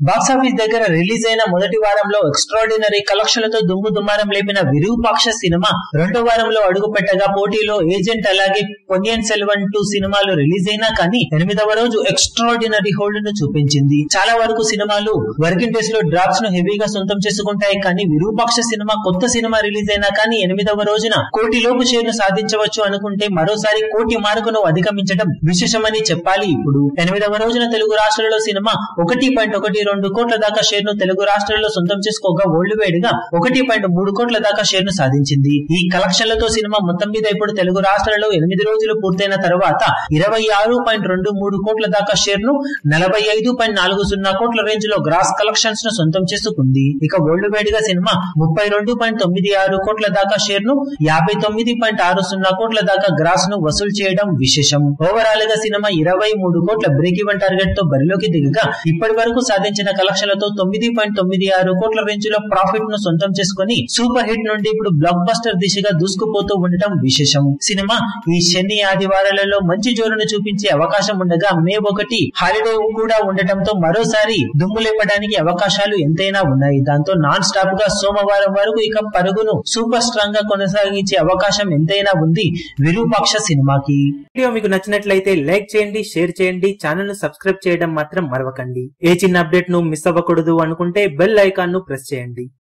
box office దగ్గర release అయిన మొదటి వారంలో ఎక్స్ట్రాడినరీ కలెక్షన్లతో దుమ్ము దుమారం లేపిన విరూపాక్ష సినిమా రెండో వారంలో అడుగు పెట్టగా పోటీలో ఏజెంట్ అలాగే పొన్నియన్ సెల్వన్ టూ సినిమాలు రిలీజ్ అయినా కానీ ఎనిమిదవ రోజు ఎక్స్ట్రాడినరీ హోల్డ్ ను చూపించింది చాలా వరకు సినిమాలు వర్కింగ్ డేస్ లో డ్రాప్స్ ను హెవీగా సొంతం చేసుకుంటాయి కానీ విరూపాక్ష సినిమా కొత్త సినిమా రిలీజ్ అయినా కానీ ఎనిమిదవ రోజున కోటి లోపు షేర్ ను సాధించవచ్చు అనుకుంటే మరోసారి కోటి మార్కును అధిగమించడం విశేషమని చెప్పాలి ఇప్పుడు ఎనిమిదవ రోజున తెలుగు రాష్ట్రాలలో సినిమా ఒకటి పాయింట్ ఒకటి రెండు కోట్ల దాకా షేర్ ను తెలుగు రాష్ట్రాల్లో సొంతం చేసుకోగా ఓల్డ్ వేడిగా ఒకటి పాయింట్ మూడు కోట్ల దాకా షేర్ ను సాధించింది ఈ కలెక్షన్లతో సినిమా మొత్తం మీద ఇప్పుడు తెలుగు రాష్ట్రాలలో ఎనిమిది రోజులు పూర్తయిన తర్వాత ఇరవై ఆరు పాయింట్ రెండు మూడు కోట్ల దాకా షేర్ ను నలభై ఐదు పాయింట్ నాలుగు సున్నా కోట్ల రేంజ్ లో గ్రాస్ కలెక్షన్స్ ను సొంతం చేసుకుంది ఇక ఓల్డ్ వేడిగా సినిమా ముప్పై రెండు పాయింట్ తొమ్మిది ఆరు కోట్ల దాకా షేర్ ను యాభై తొమ్మిది పాయింట్ ఆరు సున్నా కోట్ల దాకా గ్రాస్ ను వసూలు చేయడం విశేషం ఓవరాల్ గా సినిమా ఇరవై మూడు కోట్ల బ్రేక్ ఈవెన్ టార్గెట్ తో బరిలోకి దిగగా ఇప్పటి వరకు సాధించిన కలెక్షన్లతో తొమ్మిది పాయింట్ తొమ్మిది ఆరు కోట్ల రేంజ్ లో ప్రాఫిట్ ను సొంతం చేసుకుని సూపర్ హిట్ నుండి ఇప్పుడు బ్లాక్ బస్టర్ దిశగా దూసుకుపోతూ ఉండటం విశేషం సినిమా ఈ శని ఆదివారాలలో మంచి జోరును చూపించే అవకాశం ఉండగా మే ఒకటి హాలిడే కూడా ఉండటంతో మరోసారి దుమ్ము లేపడానికి అవకాశాలు ఎంతైనా ఉన్నాయి దాంతో నాన్ స్టాప్ గా సోమవారం వరకు ఇక పరుగును సూపర్ స్ట్రాంగ్ గా కొనసాగించే అవకాశం ఎంతైనా ఉంది విరూపాక్ష సినిమాకి వీడియో మీకు నచ్చినట్లయితే లైక్ చేయండి షేర్ చేయండి ఛానల్ ను సబ్స్క్రైబ్ చేయడం మాత్రం మరవకండి ఏ చిన్న అప్డేట్ ను మిస్ అవ్వకూడదు అనుకుంటే బెల్ ఐకాన్ ను ప్రెస్ చేయండి